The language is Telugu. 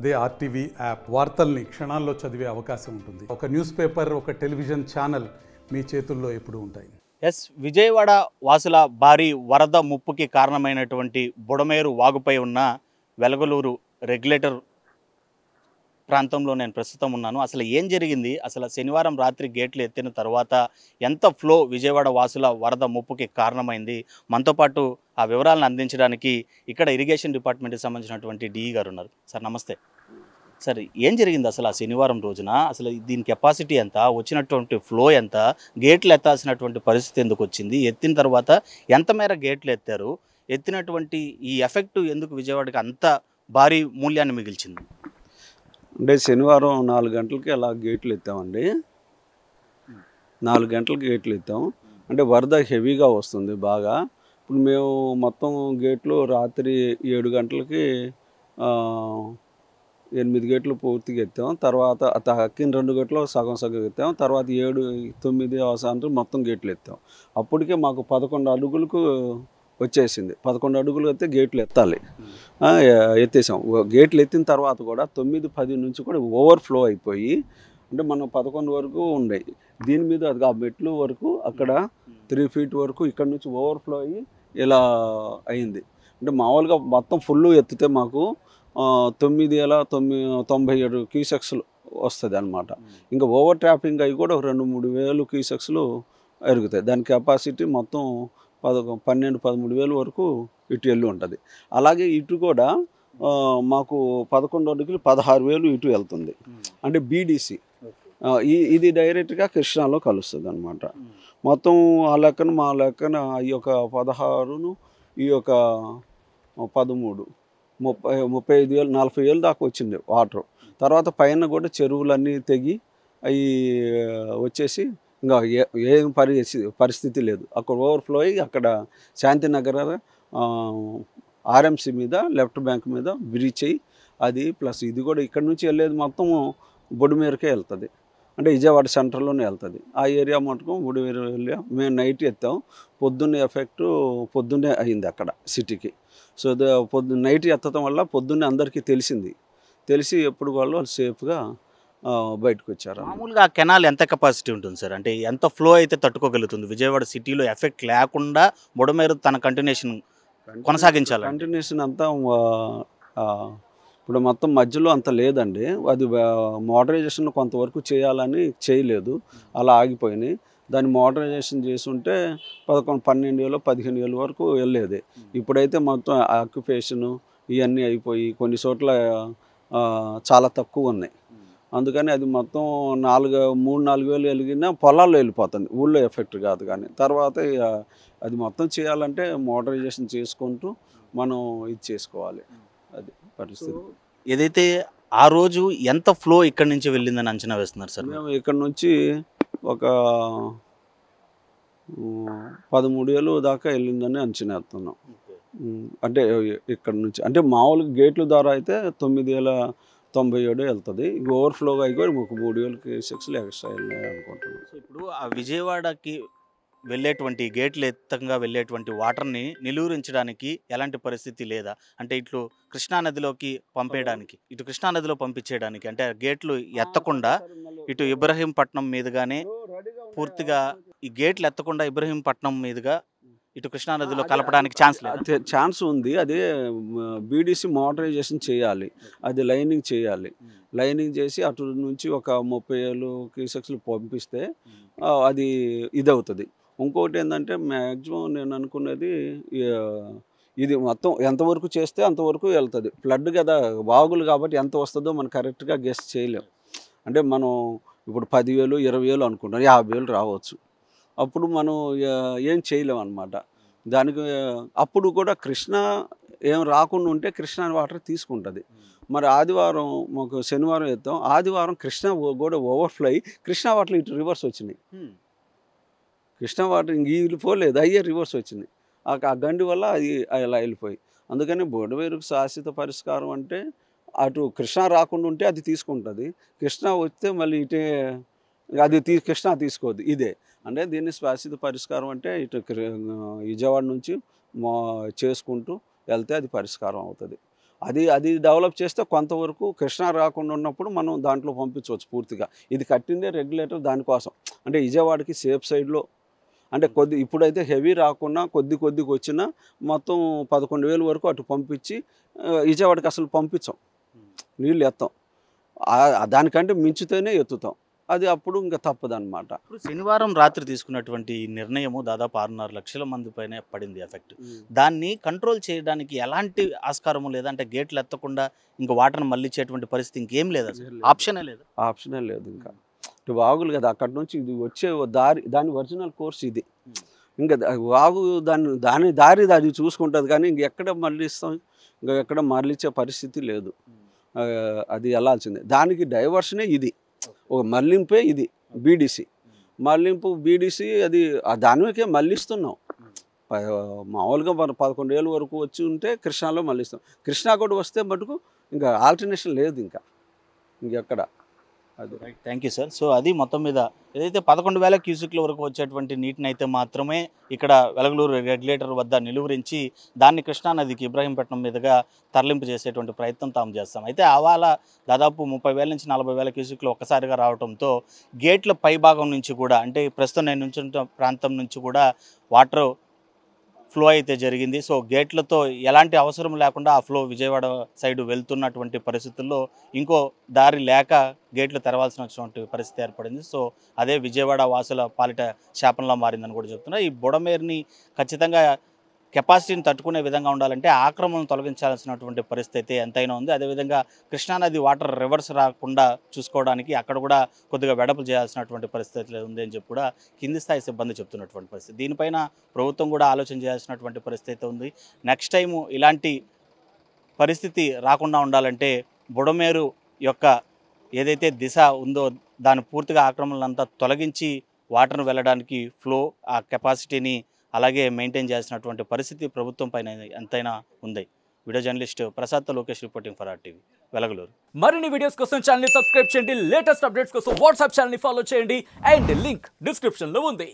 అదే ఆర్టీవీ యాప్ వార్తల్ని క్షణాల్లో చదివే అవకాశం ఉంటుంది ఒక న్యూస్ పేపర్ ఒక టెలివిజన్ ఛానల్ మీ చేతుల్లో ఎప్పుడూ ఉంటాయి ఎస్ విజయవాడ వాసుల భారీ వరద ముప్పుకి కారణమైనటువంటి బుడమేరు వాగుపై ఉన్న వెలగలూరు రెగ్యులేటర్ ప్రాంతంలో నేను ప్రస్తుతం ఉన్నాను అసలు ఏం జరిగింది అసలు శనివారం రాత్రి గేట్లు ఎత్తిన తర్వాత ఎంత ఫ్లో విజయవాడ వాసుల వరద ముప్పుకి కారణమైంది మనతో పాటు ఆ వివరాలను అందించడానికి ఇక్కడ ఇరిగేషన్ డిపార్ట్మెంట్కి సంబంధించినటువంటి డిఈ గారు ఉన్నారు సార్ నమస్తే సార్ ఏం జరిగింది అసలు ఆ శనివారం రోజున అసలు దీని కెపాసిటీ ఎంత వచ్చినటువంటి ఫ్లో ఎంత గేట్లు ఎత్తాల్సినటువంటి పరిస్థితి ఎందుకు వచ్చింది ఎత్తిన తర్వాత ఎంత మేర గేట్లు ఎత్తారు ఎత్తినటువంటి ఈ ఎఫెక్ట్ ఎందుకు విజయవాడకి అంత భారీ మూల్యాన్ని మిగిల్చింది అంటే శనివారం నాలుగు గంటలకి అలా గేట్లు ఎత్తామండి నాలుగు గంటలకు గేట్లు ఎత్తాం అంటే వరద హెవీగా వస్తుంది బాగా ఇప్పుడు మేము మొత్తం గేట్లు రాత్రి ఏడు గంటలకి ఆ, ఎనిమిది గేట్లు పూర్తిగా ఎత్తాం తర్వాత ఆ తక్కిన రెండు గేట్లు సగం సగం ఎత్తాం తర్వాత ఏడు తొమ్మిది అవసానం మొత్తం గేట్లు ఎత్తాం అప్పటికే మాకు పదకొండు అడుగులకు వచ్చేసింది పదకొండు అడుగులు అయితే గేట్లు ఎత్తాలి ఆ, ఎ- ఎత్తేసాం ఓ- గేట్లు ఎత్తిన తర్వాత కూడా తొమ్మిది పది నుంచి కూడా ఓవర్ఫ్లో అయిపోయి అంటే మనం పదకొండు వరకు ఉండేవి దీని మీద అది ఆ మెట్లు వరకు అక్కడ త్రీ ఫీట్ వరకు ఇక్కడ నుంచి ఓవర్ఫ్లో అయ్యి ఇలా అయింది అంటే మామూలుగా మొత్తం ఫుల్ ఎత్తితే మాకు ఆ, తొమ్మిది వేల తొమ్మిది తొంభై ఏడు క్యూసెక్స్లు వస్తుంది అనమాట ఇంకా ఓవర్ ట్రాపింగ్ అవి కూడా ఒక రెండు మూడు వేలు క్యూసెక్స్లు ఎరుగుతాయి దాని కెపాసిటీ మొత్తం పదకొ పన్నెండు పదమూడు వేలు వరకు ఇటు వెళ్ళి ఉంటుంది అలాగే ఇటు కూడా ఆ, మాకు పదకొండు అడుగులు పదహారు వేలు ఇటు వెళ్తుంది అంటే బీడీసీ ఈ ఇది డైరెక్ట్గా కృష్ణాలో కలుస్తుంది అనమాట మొత్తం ఆ లెక్కన మా లెక్కన ఈ యొక్క పదహారును ఈ యొక్క పదమూడు ముప్పై ముప్పై ఐదు వేలు నలభై వేలు దాకా వచ్చింది వాటర్ తర్వాత పైన కూడా చెరువులన్నీ తెగి అవి వచ్చేసి ఇంకా ఏ- ఏం పరిస్థితి పరిస్థితి లేదు అక్కడ ఓవర్ఫ్లో అయ్యి అక్కడ శాంతినగర్ ఆర్ఎంసీ మీద లెఫ్ట్ బ్యాంక్ మీద బ్రీచ్ అయ్యి అది ప్లస్ ఇది కూడా ఇక్కడ నుంచి వెళ్ళేది మొత్తం బొడిమేరకే వెళ్తుంది అంటే విజయవాడ సెంటర్లోనే వెళ్తుంది ఆ ఏరియా మటుకు బొడిమేర ఏరియా మేము నైట్ ఎత్తాం పొద్దున్నే ఎఫెక్ట్ పొద్దున్నే అయింది అక్కడ సిటీకి సో ద పొద్దు నైట్ ఎత్తడం వల్ల పొద్దున్నే అందరికీ తెలిసింది తెలిసి ఎప్పుడు వాళ్ళు వాళ్ళు సేఫ్గా ఆ, బయటకు వచ్చారు మామూలుగా ఆ కెనాల్ ఎంత కెపాసిటీ ఉంటుంది సార్ అంటే ఎంత ఫ్లో అయితే తట్టుకోగలుగుతుంది విజయవాడ సిటీలో ఎఫెక్ట్ లేకుండా బుడమేరు తన కంటిన్యూషన్ కొనసాగించాలండి. కంటిన్యూషన్ అంతా ఆ, ఆ, ఇప్పుడు మొత్తం మధ్యలో అంత లేదండి అది మోడరైజేషన్ కొంతవరకు చేయాలని చేయలేదు అలా ఆగిపోయినాయి దాన్ని మోడరైజేషన్ చేసుంటే పదకొండు పన్నెండు వేలు పదిహేను వేలు వరకు వెళ్ళేది ఇప్పుడైతే మొత్తం ఆక్యుపేషను ఇవన్నీ అయిపోయి కొన్ని చోట్ల ఆ, చాలా తక్కువ ఉన్నాయి అందుకని అది మొత్తం నాలుగు మూడు నాలుగు వేలు వెలిగినా పొలాల్లో వెళ్ళిపోతుంది ఊళ్ళో ఎఫెక్ట్ కాదు కానీ తర్వాత ఇక అది మొత్తం చేయాలంటే మోడరైజేషన్ చేసుకుంటూ మనం ఇది చేసుకోవాలి అది పరిస్థితి ఏదైతే ఆ రోజు ఎంత ఫ్లో ఇక్కడి నుంచి వెళ్ళిందని అంచనా వేస్తున్నారు సార్ మేము ఇక్కడ నుంచి ఒక ఉమ్, పదమూడు వేలు దాకా వెళ్ళిందని అంచనా వేస్తున్నాం ఉమ్, అంటే ఇక్కడ నుంచి అంటే మామూలుగా గేట్ల ద్వారా అయితే తొమ్మిది వేల తొంభై ఏడు వెళ్తుంది ఇంక ఓవర్ఫ్లోగా అయిపోయి ఒక మూడు వేలకి సిక్స్లు ఎక్స్ట్రా వెళ్ళినాయి అనుకుంటున్నాం సో ఇప్పుడు ఆ విజయవాడకి వెళ్ళేటువంటి గేట్లు ఎత్తంగా వెళ్ళేటువంటి వాటర్ని నిలువరించడానికి ఎలాంటి పరిస్థితి లేదా అంటే ఇట్లు కృష్ణానదిలోకి పంపేయడానికి ఇటు కృష్ణానదిలో పంపించేయడానికి అంటే ఆ గేట్లు ఎత్తకుండా ఇటు ఇబ్రహీంపట్నం మీదుగానే పూర్తిగా ఈ గేట్లు ఎత్తకుండా ఇబ్రహీంపట్నం మీదుగా ఇటు కృష్ణానదిలో కలపడానికి ఛాన్స్ లేదు అదే ఛాన్స్ ఉంది అదే బీడీసీ మోటరైజేషన్ చేయాలి అది లైనింగ్ చేయాలి లైనింగ్ చేసి అటు నుంచి ఒక ముప్పై ఏళ్ళు క్యూసెక్స్లు పంపిస్తే ఆ, అది ఇది అవుతుంది ఇంకొకటి ఏంటంటే మ్యాక్సిమం నేను అనుకున్నది ఆ, ఇది మొత్తం ఎంతవరకు చేస్తే అంతవరకు వెళ్తుంది ఫ్లడ్ కదా వాగులు కాబట్టి ఎంత వస్తుందో మనం కరెక్ట్గా గెస్ట్ చేయలేం అంటే మనం ఇప్పుడు పదివేలు ఇరవై వేలు అనుకుంటాం యాభై వేలు రావచ్చు అప్పుడు మనం ఆ, ఏం చేయలేం అనమాట దానికి ఆ, అప్పుడు కూడా కృష్ణ ఏం రాకుండా ఉంటే కృష్ణ వాటర్ తీసుకుంటుంది మరి ఆదివారం మాకు శనివారం ఎత్తాం ఆదివారం కృష్ణ ఓ- కూడా ఓవర్ఫ్లో అయ్యి కృష్ణ వాటర్ ఇటు రివర్స్ వచ్చినాయి కృష్ణ వాటర్ ఇంక వెళ్ళిపోలేదు అయ్యే రివర్స్ వచ్చింది ఆ ఆ గండి వల్ల అది అలా వెళ్ళిపోయి అందుకని బొడవేరుకు శాశ్వత పరిష్కారం అంటే అటు కృష్ణ రాకుండా ఉంటే అది తీసుకుంటుంది కృష్ణ వస్తే మళ్ళీ ఇటే అది తీ కృష్ణ తీసుకోవద్దు ఇదే అంటే దీన్ని శాశ్వత పరిష్కారం అంటే ఇటు కృ- విజయవాడ నుంచి మా చేసుకుంటూ వెళ్తే అది పరిష్కారం అవుతుంది అది అది డెవలప్ చేస్తే కొంతవరకు కృష్ణా రాకుండా ఉన్నప్పుడు మనం దాంట్లో పంపించవచ్చు పూర్తిగా ఇది కట్టిందే రెగ్యులేటర్ దానికోసం అంటే విజయవాడకి సేఫ్ సైడ్లో అంటే కొద్ది ఇప్పుడైతే హెవీ రాకుండా కొద్ది కొద్దిగా వచ్చినా మొత్తం పదకొండు వేలు వరకు అటు పంపించి ఆ, విజయవాడకి అసలు పంపించాం నీళ్ళు ఎత్తాం ఆ- దానికంటే మించితేనే ఎత్తుతాం అది అప్పుడు ఇంకా తప్పదన్నమాట ఇప్పుడు శనివారం రాత్రి తీసుకున్నటువంటి ఈ నిర్ణయము దాదాపు ఆరున్నర లక్షల మంది పైన పడింది ఎఫెక్ట్ దాన్ని కంట్రోల్ చేయడానికి ఎలాంటి ఆస్కారము లేదా అంటే గేట్లు ఎత్తకుండా ఇంకా వాటర్ని మళ్ళించేటువంటి పరిస్థితి ఇంకేం లేదు అసలు ఆప్షనే లేదు ఆప్షనే లేదు ఇంకా ఇటు వాగులు కదా అక్కడ నుంచి ఇది వచ్చే దారి దాని ఒరిజినల్ కోర్స్ ఇది ఇంకా దా- వాగు దాని దాని దారి అది చూసుకుంటుంది కానీ ఇంక ఎక్కడ మళ్ళిస్తాం ఇంకా ఎక్కడ మళ్ళించే పరిస్థితి లేదు ఆ, అది వెళ్ళాల్సిందే దానికి డైవర్షనే ఇది ఒక మళ్లింపే ఇది బీడీసీ మళ్లింపు బీడీసీ అది ఆ దానికే మళ్ళిస్తున్నాం ప- మామూలుగా మన పదకొండు ఏళ్ళ వరకు వచ్చి ఉంటే కృష్ణాలో మళ్ళిస్తాం కృష్ణా కూడా వస్తే మటుకు ఇంకా ఆల్టర్నేషన్ లేదు ఇంకా ఇంకెక్కడ అది థ్యాంక్ యూ సార్ సో అది మొత్తం మీద ఏదైతే పదకొండు వేల క్యూసిక్ల వరకు వచ్చేటువంటి నీటిని అయితే మాత్రమే ఇక్కడ వెలగలూరు రెగ్యులేటర్ వద్ద నిలువరించి దాన్ని కృష్ణానదికి ఇబ్రాహీంపట్నం మీదుగా తరలింపు చేసేటువంటి ప్రయత్నం తాము చేస్తాం అయితే ఆవాల దాదాపు ముప్పై వేల నుంచి నలభై వేల క్యూసిక్లు ఒక్కసారిగా రావడంతో గేట్ల పైభాగం నుంచి కూడా అంటే ప్రస్తుతం నేను నుంచున్న ప్రాంతం నుంచి కూడా వాటర్ ఫ్లో అయితే జరిగింది సో గేట్లతో ఎలాంటి అవసరం లేకుండా ఆ ఫ్లో విజయవాడ సైడ్ వెళ్తున్నటువంటి పరిస్థితుల్లో ఇంకో దారి లేక గేట్లు తెరవాల్సినటువంటి పరిస్థితి ఏర్పడింది సో అదే విజయవాడ వాసుల పాలిట శాపంలా మారిందని కూడా చెప్తున్నారు ఈ బుడమేరుని ఖచ్చితంగా కెపాసిటీని తట్టుకునే విధంగా ఉండాలంటే ఆక్రమణను తొలగించాల్సినటువంటి పరిస్థితి అయితే ఎంతైనా ఉంది అదేవిధంగా కృష్ణానది వాటర్ రివర్స్ రాకుండా చూసుకోవడానికి అక్కడ కూడా కొద్దిగా వెడపులు చేయాల్సినటువంటి పరిస్థితి ఉంది అని చెప్పి కూడా కింది స్థాయి సిబ్బంది చెప్తున్నటువంటి పరిస్థితి దీనిపైన ప్రభుత్వం కూడా ఆలోచన చేయాల్సినటువంటి పరిస్థితి అయితే ఉంది నెక్స్ట్ టైము ఇలాంటి పరిస్థితి రాకుండా ఉండాలంటే బుడమేరు యొక్క ఏదైతే దిశ ఉందో దాని పూర్తిగా ఆక్రమణలంతా తొలగించి వాటర్ను వెళ్ళడానికి ఫ్లో ఆ కెపాసిటీని అలాగే మెయింటైన్ చేయాల్సినటువంటి పరిస్థితి ప్రభుత్వం పైన ఎంతైనా ఉంది video journalist Prasad Lokesh reporting for R TV Velagaluru మరిన్ని వీడియోస్ కోసం ఛానల్ ని సబ్స్క్రైబ్ చేయండి లేటెస్ట్ అప్డేట్స్ కోసం వాట్సాప్ ఛానల్ ని ఫాలో చేయండి అండ్ లింక్ డిస్క్రిప్షన్ లో ఉంది